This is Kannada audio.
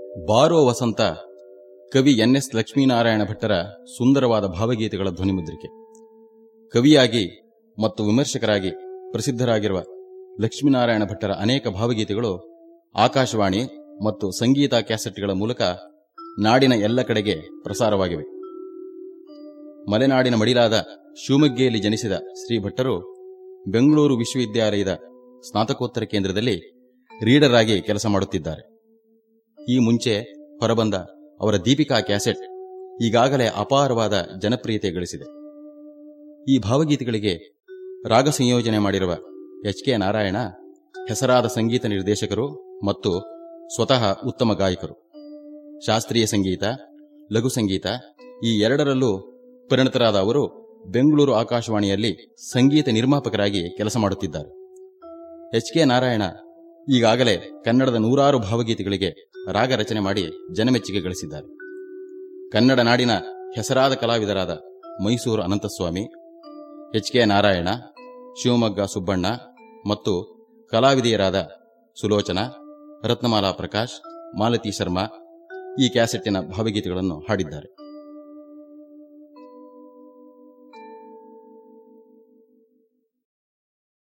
ಬಾರೋ ವಸಂತ ಕವಿ ಎನ್ ಎಸ್ ಲಕ್ಷ್ಮೀನಾರಾಯಣ ಭಟ್ಟರ ಸುಂದರವಾದ ಭಾವಗೀತೆಗಳ ಧ್ವನಿಮುದ್ರಿಕೆ ಕವಿಯಾಗಿ ಮತ್ತು ವಿಮರ್ಶಕರಾಗಿ ಪ್ರಸಿದ್ಧರಾಗಿರುವ ಲಕ್ಷ್ಮೀನಾರಾಯಣ ಭಟ್ಟರ ಅನೇಕ ಭಾವಗೀತೆಗಳು ಆಕಾಶವಾಣಿ ಮತ್ತು ಸಂಗೀತ ಕ್ಯಾಸೆಟ್ಗಳ ಮೂಲಕ ನಾಡಿನ ಎಲ್ಲ ಕಡೆಗೆ ಪ್ರಸಾರವಾಗಿವೆ ಮಲೆನಾಡಿನ ಮಡಿಲಾದ ಶಿವಮೊಗ್ಗೆಯಲ್ಲಿ ಜನಿಸಿದ ಶ್ರೀ ಭಟ್ಟರು ಬೆಂಗಳೂರು ವಿಶ್ವವಿದ್ಯಾಲಯದ ಸ್ನಾತಕೋತ್ತರ ಕೇಂದ್ರದಲ್ಲಿ ರೀಡರ್ ಆಗಿ ಕೆಲಸ ಮಾಡುತ್ತಿದ್ದಾರೆ ಈ ಮುಂಚೆ ಹೊರಬಂದ ಅವರ ದೀಪಿಕಾ ಕ್ಯಾಸೆಟ್ ಈಗಾಗಲೇ ಅಪಾರವಾದ ಜನಪ್ರಿಯತೆ ಗಳಿಸಿದೆ ಈ ಭಾವಗೀತೆಗಳಿಗೆ ರಾಗ ಸಂಯೋಜನೆ ಮಾಡಿರುವ ಎಚ್ ಕೆ ನಾರಾಯಣ ಹೆಸರಾದ ಸಂಗೀತ ನಿರ್ದೇಶಕರು ಮತ್ತು ಸ್ವತಃ ಉತ್ತಮ ಗಾಯಕರು ಶಾಸ್ತ್ರೀಯ ಸಂಗೀತ ಲಘು ಸಂಗೀತ ಈ ಎರಡರಲ್ಲೂ ಪರಿಣತರಾದ ಅವರು ಬೆಂಗಳೂರು ಆಕಾಶವಾಣಿಯಲ್ಲಿ ಸಂಗೀತ ನಿರ್ಮಾಪಕರಾಗಿ ಕೆಲಸ ಮಾಡುತ್ತಿದ್ದಾರೆ ಎಚ್ ಕೆ ನಾರಾಯಣ ಈಗಾಗಲೇ ಕನ್ನಡದ ನೂರಾರು ಭಾವಗೀತೆಗಳಿಗೆ ರಾಗ ರಚನೆ ಮಾಡಿ ಜನಮೆಚ್ಚುಗೆ ಗಳಿಸಿದ್ದಾರೆ ಕನ್ನಡ ನಾಡಿನ ಹೆಸರಾದ ಕಲಾವಿದರಾದ ಮೈಸೂರು ಅನಂತಸ್ವಾಮಿ ಎಚ್ ಕೆ ನಾರಾಯಣ ಶಿವಮೊಗ್ಗ ಸುಬ್ಬಣ್ಣ ಮತ್ತು ಕಲಾವಿದೆಯರಾದ ಸುಲೋಚನಾ ರತ್ನಮಾಲಾ ಪ್ರಕಾಶ್ ಮಾಲತಿ ಶರ್ಮಾ ಈ ಕ್ಯಾಸೆಟ್ಟಿನ ಭಾವಗೀತೆಗಳನ್ನು ಹಾಡಿದ್ದಾರೆ